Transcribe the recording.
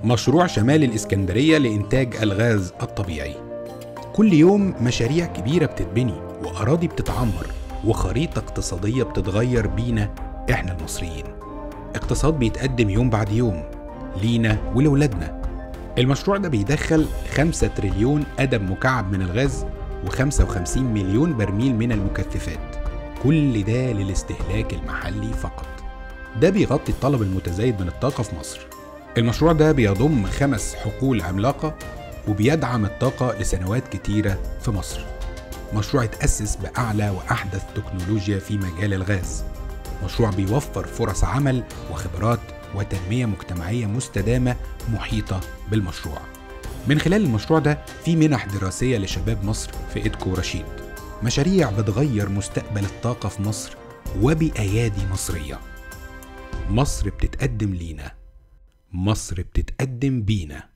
مشروع شمال الإسكندرية لإنتاج الغاز الطبيعي كل يوم مشاريع كبيرة بتتبني وأراضي بتتعمر وخريطة اقتصادية بتتغير بينا إحنا المصريين اقتصاد بيتقدم يوم بعد يوم لينا ولولادنا المشروع ده بيدخل 5 تريليون قدم مكعب من الغاز و55 مليون برميل من المكثفات كل ده للاستهلاك المحلي فقط ده بيغطي الطلب المتزايد من الطاقة في مصر المشروع ده بيضم خمس حقول عملاقة وبيدعم الطاقة لسنوات كتيرة في مصر مشروع اتأسس بأعلى وأحدث تكنولوجيا في مجال الغاز مشروع بيوفر فرص عمل وخبرات وتنمية مجتمعية مستدامة محيطة بالمشروع من خلال المشروع ده في منح دراسية لشباب مصر في إيدكو رشيد مشاريع بتغير مستقبل الطاقة في مصر وبأيادي مصرية مصر بتتقدم لينا مصر بتتقدم بينا